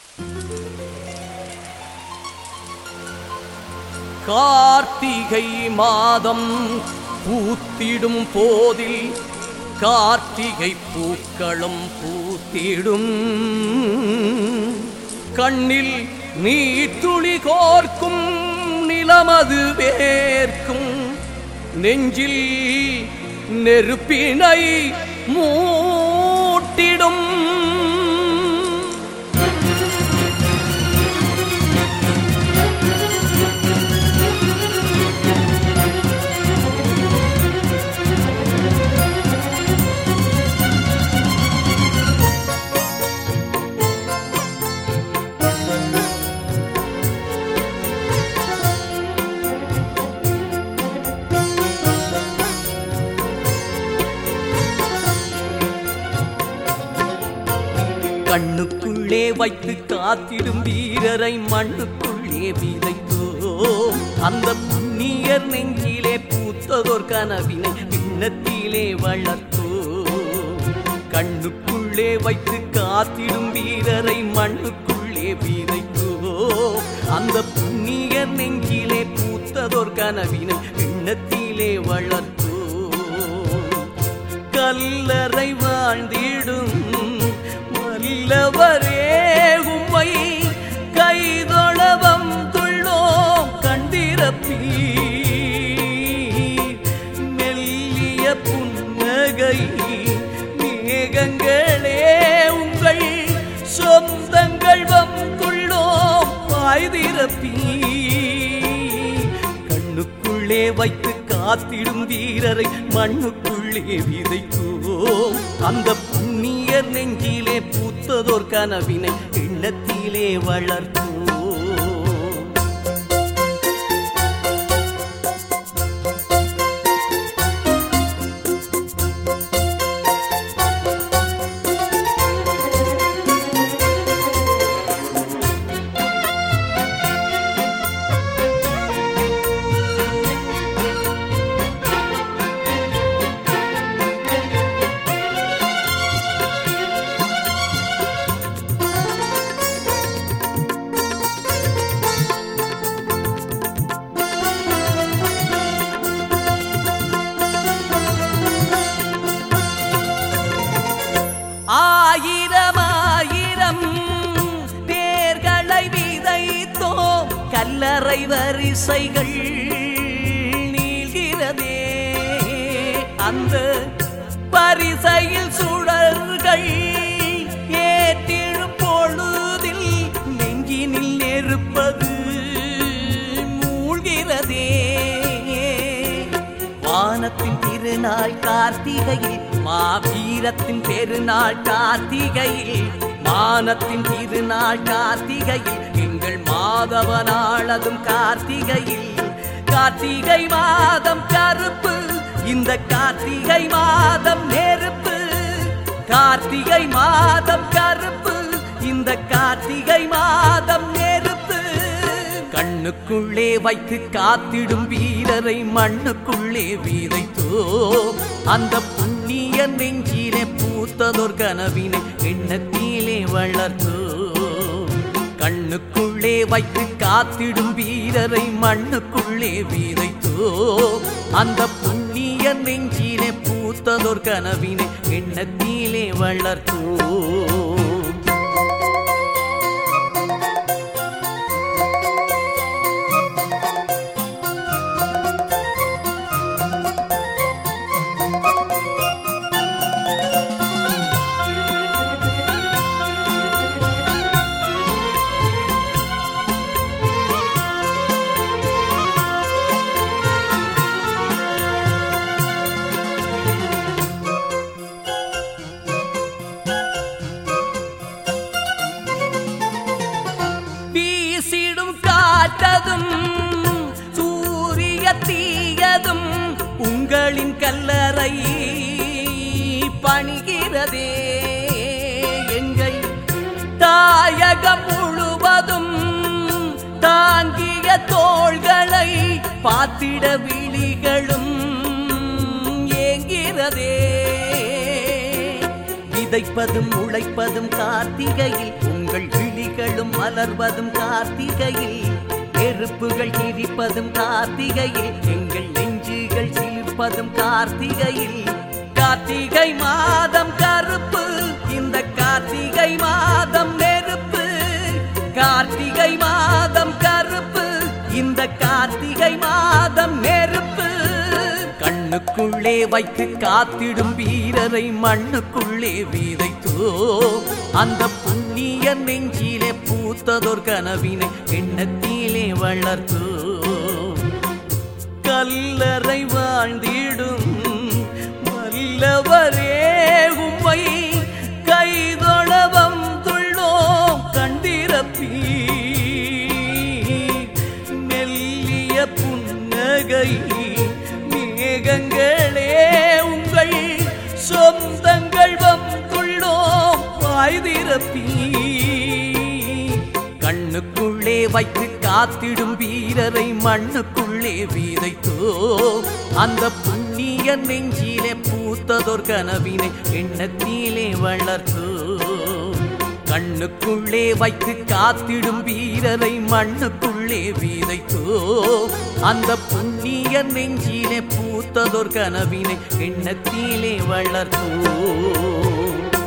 கார்த்திகை மாதம் பூத்திடும் போதில் கார்த்திகை பூக்களும் பூத்திடும் கண்ணில் நீத்துளி கோர்க்கும் நிலமது வேர்க்கும் நெஞ்சில் நெருப்பினை மூட்டிடும் கண்ணுக்குள்ளே வைத்து காத்திடும் வீரரை மண்ணுக்குள்ளே விதைத்தோ அந்த புண்ணியர் நெஞ்சிலே பூத்ததோர் கனவினை பின்னத்திலே வளர்த்தோ கண்ணுக்குள்ளே வைத்து காத்திடும் வீரரை மண்ணுக்குள்ளே விதைத்தோ அந்த புண்ணியர் நெஞ்சிலே பூத்ததோர் கனவினை பின்னத்திலே வளர்த்தோ கல்லறை வாழ்ந்திடும் வல்லவரே உம்மை கைதொழவம் துள்ளோம் கண்டிரப்பீ மெல்லிய புன்னகை மேகங்களே உங்கள் சொந்தங்கள் வந்துள்ளோம் வாய்திரப்பீ கண்ணுக்குள்ளே வைத்து காத்திடும் வீரரை மண்ணுக்குள்ளே விதைக்குவோம் அந்த புண்ணியர் நெஞ்சிலே பூத்ததோர் கனவினை எண்ணத்திலே வளர்த்துவோம் ஆயிரம் ஆயிரம் பேர்களை விதைத்தோம் கல்லறை வரிசைகள் நீள்கிறதே அந்த பரிசையில் சுடர்கள் ஏற்றிடும் பொழுதில் நெஞ்சினில் நெருப்பது மூழ்கிறதே வானத்தின் திருநாள் கார்த்திகையில் மாவீரத்தின் பெருநாள் கார்த்திகையில் மானத்தின் திருநாள் கார்த்திகையில் எங்கள் மாதவனாளதும் கார்த்திகையில் கார்த்திகை மாதம் கருப்பு இந்த கார்த்திகை மாதம் நெருப்பு கார்த்திகை மாதம் கருப்பு இந்த கார்த்திகை மாதம் நெருப்பு கண்ணுக்குள்ளே வைத்து காத்திடும் வீரரை மண்ணுக்குள்ளே வீதைத்தோ அந்த புண்ணிய நெஞ்சிலே பூத்ததோர் கனவினை எண்ணத்திலே வளர்த்தோ கண்ணுக்குள்ளே வைத்து காத்திடும் வீரரை மண்ணுக்குள்ளே வீதைத்தோ அந்த புண்ணிய நெஞ்சிலே பூத்ததோர் கனவினை எண்ணத்திலே வளர்த்தோ வீசிடும் காற்றதும் சூரிய தீயதும் உங்களின் கல்லறை பணிகிறதே எங்கள் தாயகம் முழுவதும் தாங்கிய தோள்களை பாத்திட விழிகளும் ஏங்கிறதே விதைப்பதும் உழைப்பதும் கார்த்திகையில் உங்கள் உங்கள் விழிகளும் மலர்வதும் கார்த்திகையில் நெருப்புகள் கிரிப்பதும் கார்த்திகையில் எங்கள் நெஞ்சுகள் சிலிர்ப்பதும் கார்த்திகையில் கார்த்திகை மாதம் கருப்பு இந்த கார்த்திகை மாதம் நெருப்பு கார்த்திகை மாதம் கருப்பு இந்த கார்த்திகை மாதம் நெருப்பு கண்ணுக்குள்ளே வைத்து காத்திடும் வீரரை மண்ணுக்குள்ளே வீதைத்தோ அந்த புண்ணிய நெஞ்சிலே பூத்ததோர் கனவினை எண்ணத்திலே வளர்த்தோ கல்லறை வாழ்ந்திடும் வல்லவரே உம்மை கைதொழ வந்துள்ளோம் கண்டிரப்பி மெல்லிய புன்னகை மேகங்களே உங்கள் சொந்தங்கள் வந்துள்ளோம் வாய்திரப்பி கண்ணுக்குள்ளே வைத்து காத்திடும் வீரரை மண்ணுக்குள்ளே வீதைத்தோ அந்த புண்ணிய நெஞ்சிலே பூத்ததோர் கனவினை எண்ணத்திலே வளர்த்தோ கண்ணுக்குள்ளே வைத்து காத்திடும் வீரரை மண்ணுக்குள்ளே வீதைத்தோ அந்த புண்ணிய நெஞ்சிலே பூத்ததோர் கனவினை எண்ணத்திலே வளர்த்தோ